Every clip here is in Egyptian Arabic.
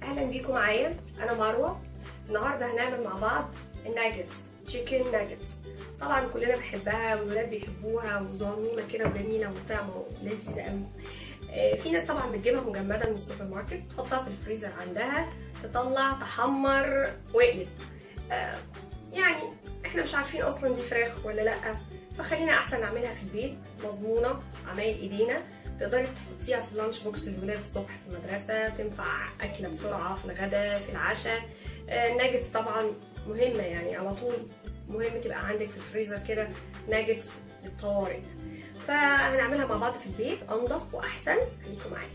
اهلا بيكم معايا انا مروه النهارده هنعمل مع بعض الناجتس تشيكن ناجتس طبعا كلنا بنحبها والولاد بيحبوها وصغنونه كده وجميله وطعمه لذيذه قوي آه، في ناس طبعا بتجيبها مجمده من السوبر ماركت تحطها في الفريزر عندها تطلع تحمر واقلب آه، يعني احنا مش عارفين اصلا دي فراخ ولا لا فخلينا احسن نعملها في البيت مضمونه عمايل ايدينا تقدري تحطيها في اللانش بوكس للولاد الصبح في المدرسه تنفع اكله بسرعه في الغداء في العشاء آه، الناجتس طبعا مهمه يعني على طول مهم تبقى عندك في الفريزر كده ناجتس للطوارئ فهنعملها مع بعض في البيت انضف واحسن خليكم معايا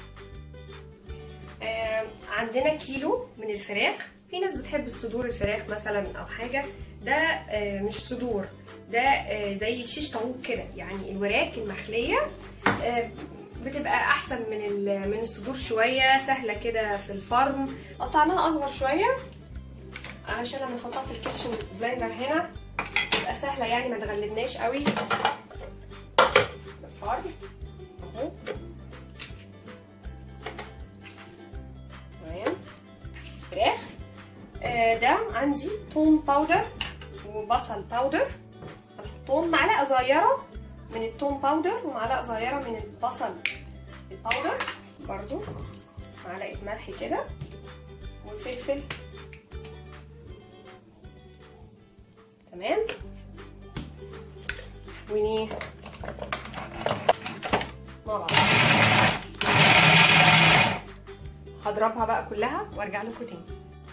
آه، عندنا كيلو من الفراخ في ناس بتحب الصدور الفراخ مثلا او حاجه ده آه، مش صدور ده آه، زي شيش طاووق كده يعني الوراك المخليه آه، بتبقى احسن من ال- من الصدور شويه سهله كده في الفرن قطعناها اصغر شويه علشان لما نحطها في الكيتشن بلندر هنا تبقى سهله يعني ما تغلبناش قوي الفرن اهو تمام فراخ آه، ده عندي توم باودر وبصل باودر هنحطهم معلقه صغيره من التوم باودر ومعلقه صغيره من البصل الباودر برضو معلقه ملح كده وفلفل تمام ونيه مع بعض هضربها بقى كلها وارجع لكم تاني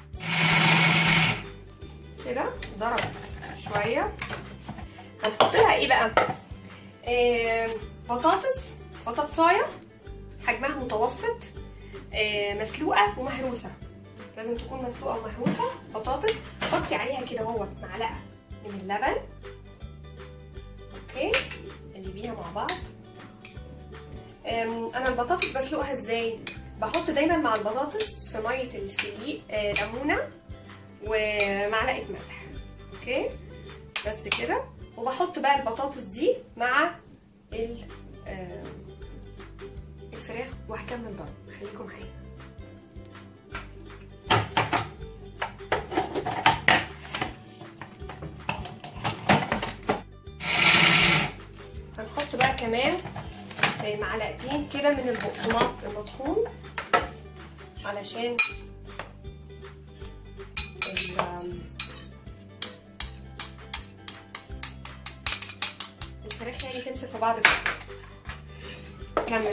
كده ضربت شويه هنحط لها ايه بقى آه بطاطس بطاطسايه حجمها متوسط آه مسلوقه ومهروسه لازم تكون مسلوقه ومهروسه بطاطس حطي عليها كده اهو معلقه من اللبن اوكي قلبيها مع بعض آم، انا البطاطس بسلقها ازاي بحط دايما مع البطاطس في ميه السليق آه، ليمونه ومعلقه ملح اوكي بس كده وبحط بقى البطاطس دي مع ال- آه، الفراخ وهكمل ضرب خليكم معايا هنحط بقى كمان آه، معلقتين كده من البقسماط المطحون علشان ال- آم، الفراخ يعني تمسك في بعض كده كمل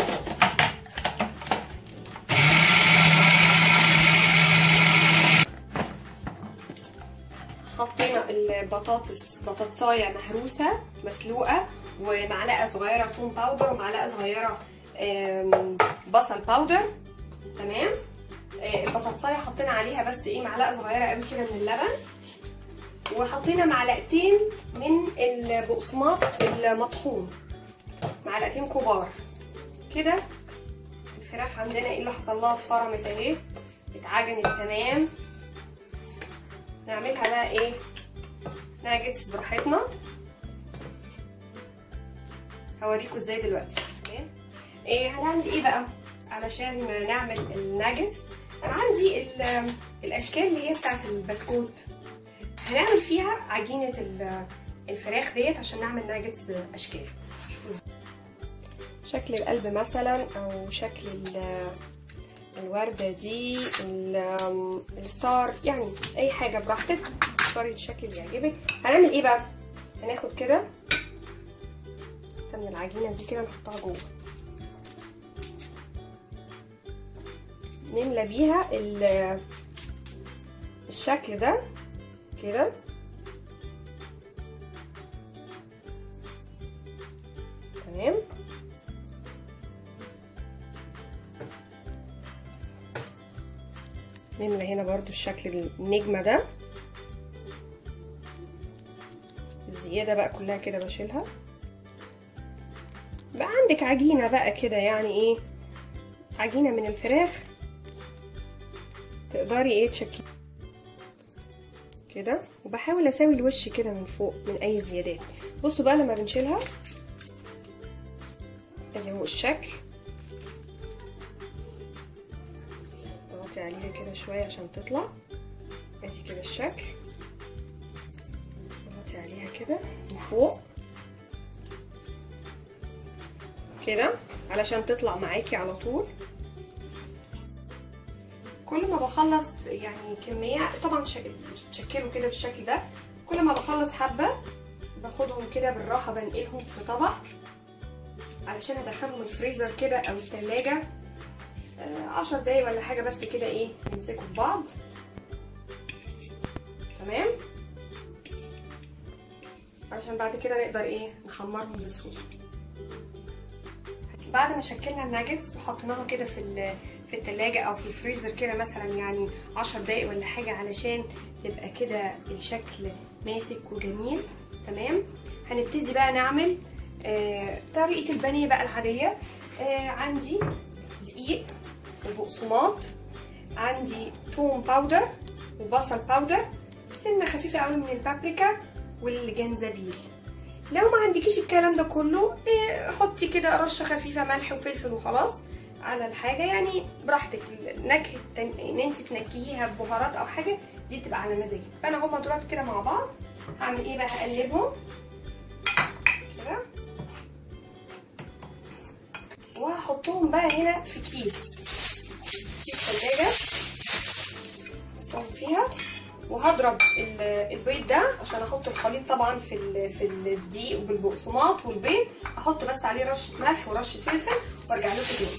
حطينا البطاطس بطاطسايه مهروسه مسلوقه ومعلقه صغيره توم باودر ومعلقه صغيره آم، بصل باودر تمام آه، البطاطسايه حطينا عليها بس ايه معلقه صغيره قوي كده من اللبن وحطينا معلقتين من البقسماط المطحون معلقتين كبار كده الفراخ عندنا ايه اللي حصل لها اتفرمت اهي اتعجنت تمام نعملها بقى ايه ناجتس براحتنا هوريكم ازاي دلوقتي تمام ايه هنعمل ايه بقى علشان نعمل الناجتس انا عندي ال- الاشكال اللي هي بتاعت البسكوت هنعمل فيها عجينه ال- الفراخ ديت عشان نعمل ناجتس اشكال شكل القلب مثلا او شكل ال- الوردة دي ال- الستار يعني اي حاجة براحتك اختاري الشكل اللي يعجبك هنعمل ايه بقى هناخد كده من العجينة دي كده نحطها جوه نملى بيها ال- الشكل ده كده تمام نملى هنا برضو الشكل النجمة ده الزيادة بقى كلها كده بشيلها بقى عندك عجينة بقى كده يعني ايه عجينة من الفراخ تقدري ايه تشكلي كده وبحاول اساوي الوش كده من فوق من اي زيادات بصوا بقى لما بنشيلها ادي هو الشكل غطي عليها كده شويه عشان تطلع ادي كده الشكل غطي عليها كده من فوق كده علشان تطلع معاكي على طول كل ما بخلص يعني كمية طبعا تشكلوا كده بالشكل ده كل ما بخلص حبة باخدهم كده بالراحة بنقلهم في طبق علشان ادخلهم الفريزر كده او التلاجة آه عشر دقايق ولا حاجة بس كده ايه يمسكوا في بعض تمام علشان بعد كده نقدر ايه نخمرهم بسهولة بعد ما شكلنا الناجتس وحطيناها كده في في التلاجة او في الفريزر كده مثلا يعني عشر دقايق ولا حاجة علشان تبقى كده الشكل ماسك وجميل تمام هنبتدي بقى نعمل آه طريقة البانيه بقى العادية آه عندي دقيق وبقسماط عندي توم باودر وبصل باودر سنة خفيفة قوي من البابريكا والجنزبيل لو ما عندكيش الكلام ده كله إيه حطي كده رشه خفيفه ملح وفلفل وخلاص على الحاجه يعني براحتك نكهه ان انت تنكهيها ببهارات او حاجه دي بتبقى على مزاجك فانا هما دولت كده مع بعض هعمل ايه بقى هقلبهم كده وهحطهم بقى هنا في كيس كيس ثلاجه احطهم فيها وهضرب البيض ده عشان احط الخليط طبعا في في الدقيق وبالبقسماط والبيض احط بس عليه رشه ملح ورشه فلفل وارجع لكم تاني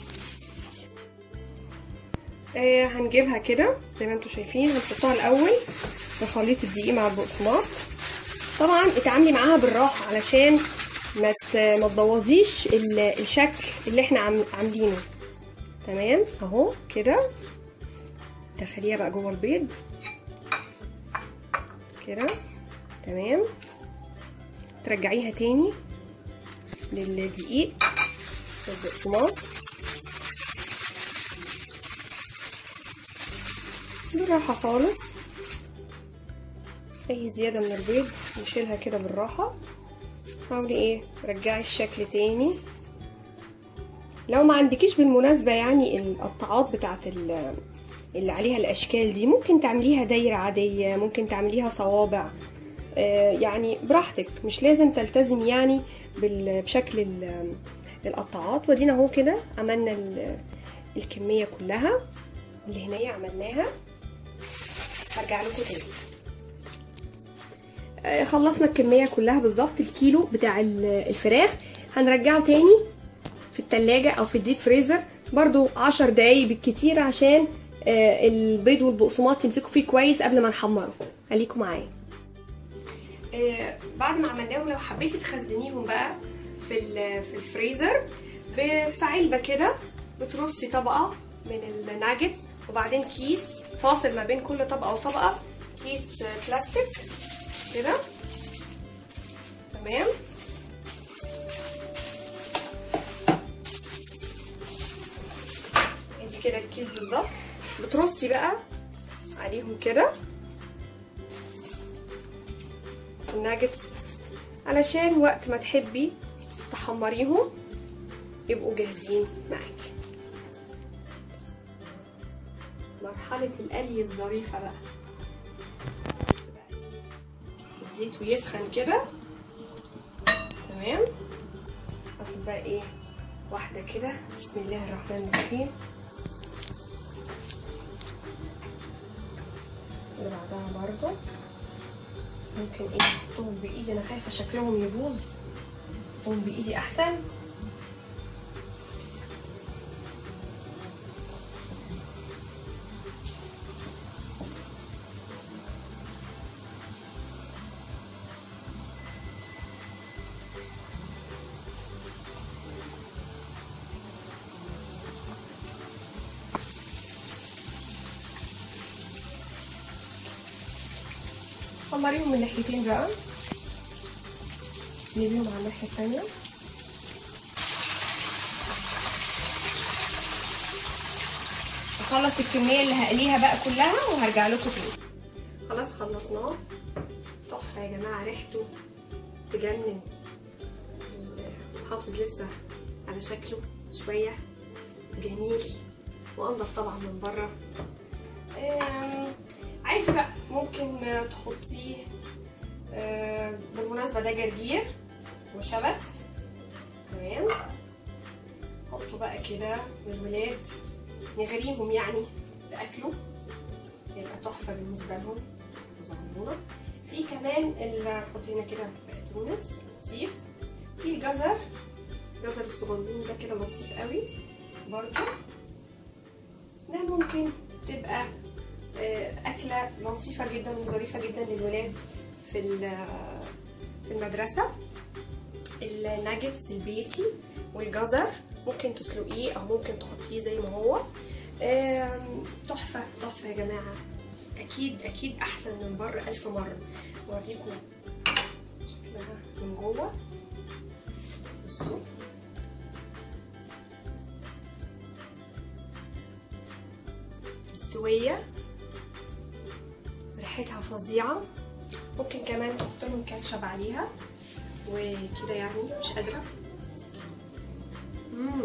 آه هنجيبها كده زي ما انتم شايفين هنحطها الاول في خليط الدقيق مع البقسماط طبعا اتعاملي معاها بالراحه علشان ما ما تبوظيش الشكل اللي احنا عاملينه تمام اهو كده دخليها بقى جوه البيض كده تمام ترجعيها تاني للدقيق والبقسماط بالراحة خالص اي زيادة من البيض نشيلها كده بالراحة حاولي ايه رجعي الشكل تاني لو ما عندكيش بالمناسبة يعني القطاعات بتاعت اللي عليها الاشكال دي ممكن تعمليها دايره عاديه ممكن تعمليها صوابع آه يعني براحتك مش لازم تلتزم يعني بشكل القطاعات ودينا اهو كده عملنا الكميه كلها اللي هنا عملناها هرجع لكم تاني آه خلصنا الكميه كلها بالظبط الكيلو بتاع الفراخ هنرجعه تاني في التلاجة او في الديب فريزر برضو عشر دقايق بالكتير عشان آه البيض والبقسماط يمسكوا فيه كويس قبل ما نحمره خليكم معايا آه بعد ما عملناهم لو حبيتي تخزنيهم بقى في في الفريزر في علبه كده بترصي طبقه من الناجتس وبعدين كيس فاصل ما بين كل طبقه وطبقه كيس بلاستيك كده تمام ادي كده الكيس بالظبط بترصي بقى عليهم كده الناجتس علشان وقت ما تحبي تحمريهم يبقوا جاهزين معاكي مرحلة القلي الظريفة بقى الزيت ويسخن كده تمام اخد بقى ايه واحدة كده بسم الله الرحمن الرحيم اللي بعدها برضو ممكن ايه احطهم بايدي انا خايفه شكلهم يبوظ احطهم بايدي احسن حمريهم من ناحيتين بقى نجيبهم على الناحية التانية هخلص الكمية اللي هقليها بقى كلها وهرجع لكم تاني خلاص خلصناه تحفة يا جماعة ريحته تجنن محافظ لسه على شكله شوية جميل وانضف طبعا من بره آم، عادي بقى ممكن آه، تحطيه آه، بالمناسبة ده جرجير وشبت تمام حطوا بقى كده للولاد نغريهم يعني بأكله يبقى تحفة بالنسبة لهم تظهرونا في كمان اللي حط هنا كده بقدونس لطيف في الجزر الجزر الصغنون ده كده لطيف قوي برضو ده ممكن تبقى آه، أكلة لطيفة جدا وظريفة جدا للولاد في ال- في المدرسة الناجتس البيتي والجزر ممكن تسلقيه أو ممكن تحطيه زي ما هو آم، تحفة تحفة يا جماعة أكيد أكيد أحسن من بره ألف مرة أوريكم شكلها من جوه بصوا مستوية ريحتها فظيعة ممكن كمان تحط لهم كاتشب عليها وكده يعني مش قادرة مم.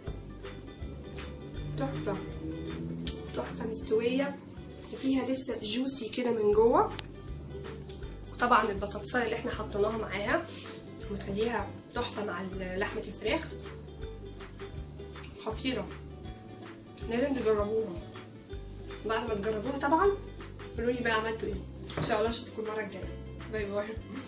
تحفة تحفة مستوية وفيها لسه جوسي كده من جوه وطبعا البطاطساية اللي احنا حطيناها معاها مخليها تحفة مع لحمة الفراخ خطيرة لازم تجربوها بعد ما تجربوها طبعا قولوا لي بقى عملتوا ايه ان شاء الله اشوفكم المره الجايه باي باي